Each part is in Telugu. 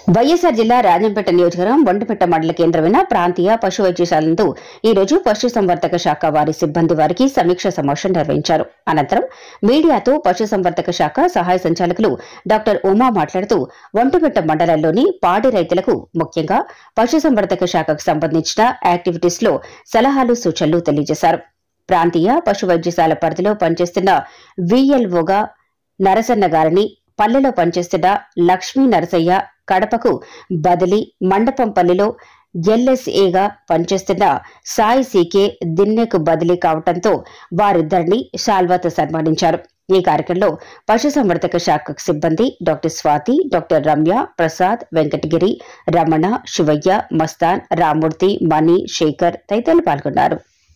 వైఎస్ఆర్ జిల్లా రాజంపేట నియోజకవర్గం వంటపేట మండల కేంద్రమైన ప్రాంతీయ పశు వైద్యశాలందు ఈ రోజు పశుసంవర్ధక శాఖ వారి సిబ్బంది వారికి సమీక్ష సమావేశం నిర్వహించారు అనంతరం మీడియాతో పశుసంవర్ధక శాఖ సహాయ సంచాలకులు డాక్టర్ ఉమా మాట్లాడుతూ వంటపేట మండలంలోని పాడి రైతులకు ముఖ్యంగా పశుసంవర్ధక శాఖకు సంబంధించిన యాక్టివిటీస్ లో సలహాలు సూచనలు తెలియజేశారు ప్రాంతీయ పశు వైద్యశాల పరిధిలో పనిచేస్తున్న విఎల్ఓగా నరసన్న గారిని పల్లెలో పనిచేస్తున్న లక్ష్మీ నరసయ్య కడపకు బదిలీ మండపంపల్లిలో ఎల్ఎస్ఏగా పనిచేస్తున్న సాయి సీకే దిన్నెకు బదిలీ కావడంతో వారిద్దరిని శాల్వాతో సన్మానించారు ఈ కార్యక్రమంలో పశుసంవర్ధక శాఖ సిబ్బంది డాక్టర్ స్వాతి డాక్టర్ రమ్య ప్రసాద్ వెంకటగిరి రమణ శివయ్య మస్తాన్ రామూర్తి మణి శేఖర్ తదితరులు పాల్గొన్నారు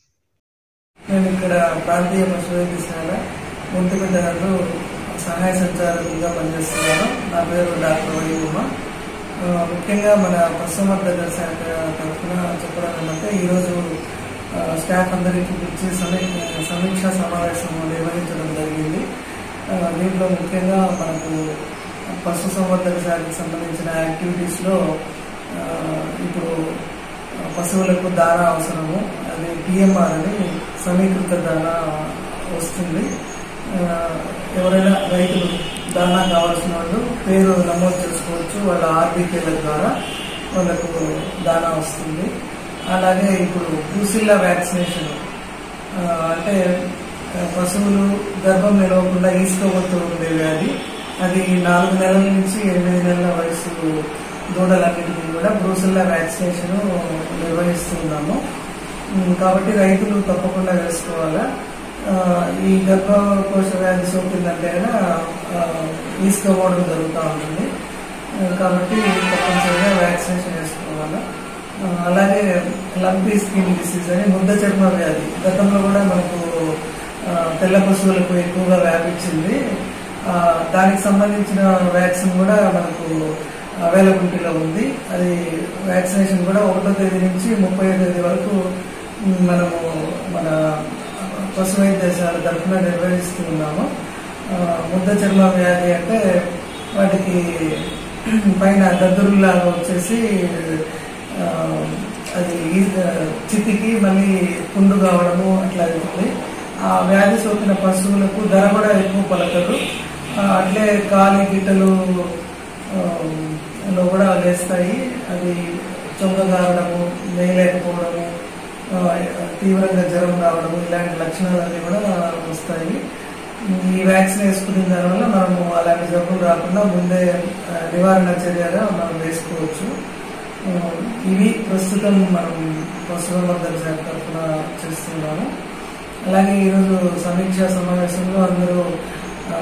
నేను ఇక్కడ ప్రాంతీయ పశు వైద్యశాల ముందుపెట్టడంలో సహాయ సంచాలకులుగా పనిచేస్తున్నాను నా పేరు డాక్టర్ వైభవ ముఖ్యంగా మన పశుసంవర్ధక శాఖ తరఫున చెప్పడం ఏంటంటే ఈరోజు ఆ, స్టాఫ్ అందరికీ పిలిచి సమీ సమీక్షా సమావేశం నిర్వహించడం జరిగింది ఆ, దీంట్లో ముఖ్యంగా మనకు పశుసంవర్ధక శాఖకు సంబంధించిన యాక్టివిటీస్లో ఆ, ఇప్పుడు పశువులకు దానా అవసరము అది పిఎంఆర్ అని సమీకృత దానా వస్తుంది ఆ, ఎవరైనా రైతులు దానా కావాల్సిన వాళ్ళు పేరు నమోదు చేసుకోవచ్చు వాళ్ళ ఆర్బీకేల ద్వారా వాళ్ళకు దానా వస్తుంది అలాగే ఇప్పుడు బ్రూసిల్లా వ్యాక్సినేషన్ ఆ, అంటే ఆ, పశువులు గర్భం నిలవకుండా ఈసుకోబోతూ ఉండే వ్యాధి అది నాలుగు నెలల నుంచి ఎనిమిది నెలల వయసు దూడలన్నింటినీ కూడా బ్రూసిల్లా వ్యాక్సినేషన్ నిర్వహిస్తున్నాము ఉమ్, కాబట్టి రైతులు తప్పకుండా వేసుకోవాలా ఆ, ఈ గర్భకోశ వ్యాధి సోకిందంటే కనుక, ఆ, ఈసుకోవడం జరుగుతూ ఉంటుంది ఆ, కాబట్టి తప్పనిసరిగా వ్యాక్సినేషన్ వేసుకోవాలా ఆ, అలాగే లంపీ స్కిన్ డిసీజ్ అని ముద్ద చర్మ వ్యాధి గతంలో కూడా మనకు ఆ, తెల్ల పశువులకు ఎక్కువగా వ్యాపించింది ఆ, దానికి సంబంధించిన వ్యాక్సిన్ కూడా మనకు అవైలబిలిటీలో ఉంది అది వ్యాక్సినేషన్ కూడా ఒకటో తేదీ నుంచి ముప్పై తేదీ వరకు ఉమ్, మనము మన పశు వైద్యశాల తరఫున నిర్వహిస్తూ ఉన్నాము ఆ, ముద్ద చర్మ వ్యాధి అంటే వాటికి పైన దద్దురులాగా వచ్చేసి ఆ, అది ఈ- చితికి మళ్ళీ పుండు కావడము అట్లా అవుతుంది ఆ వ్యాధి సోకిన పశువులకు ధర కూడా ఎక్కువ పలకదు ఆ, అట్లే కాలి గిట్టలు ఆ, లో కూడా లేస్తాయి అది చొంగ కావడము మేయలేకపోవడము ఆ, తీవ్రంగా జ్వరం రావడము ఇలాంటి లక్షణాలన్నీ కూడా వస్తాయి ఈ వ్యాక్సిన్ వేసుకున్న దానివల్ల మనము అలాంటి జబ్బులు రాకుండా ముందే ఆ, నివారణ చర్యగా మనం వేసుకోవచ్చు ఆ, ఇవి ప్రస్తుతం మనం పశుసంవర్ధక శాఖ తరఫున చేస్తున్నాము అలాగే ఈరోజు సమీక్షా సమావేశంలో అందరూ ఆ,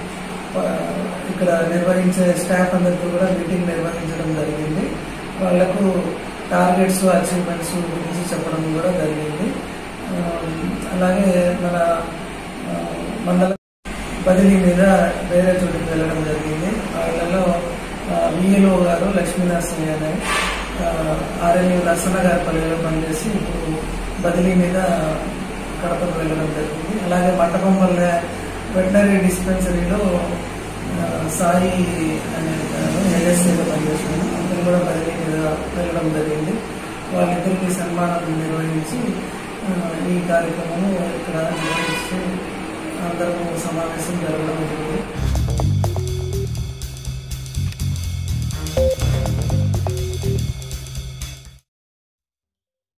ప- ఇక్కడ నిర్వహించే స్టాఫ్ అందరితో కూడా మీటింగ్ నిర్వహించడం జరిగింది వాళ్లకు టార్గెట్స్ అచీవ్మెంట్స్ గురించి చెప్పడం కూడా జరిగింది ఆ, అలాగే మన ఆ, మండల బదిలీ మీద వేరే చోటుకి వెళ్ళడం జరిగింది వాళ్ళలో విఎల్ఓ గారు లక్ష్మీనరసింహ అని ఆర్ఎన్యూ నరసన్న గారి పల్లెలో పనిచేసి ఇప్పుడు బదిలీ మీద కడపకు వెళ్ళడం జరిగింది అలాగే మంటపంపల్లె వెటనరీ డిస్పెన్సరీలో ఆ, సాయి అనే ఎల్ఎస్సీలో పనిచేస్తున్నాను అతను కూడా బదిలీ మీద వెళ్ళడం జరిగింది వాళ్ళిద్దరికి సన్మానం నిర్వహించి ఆ, ఈ కార్యక్రమం ఇక్కడ నిర్వహిస్తూ అందరూ సమావేశం జరగడం జరిగింది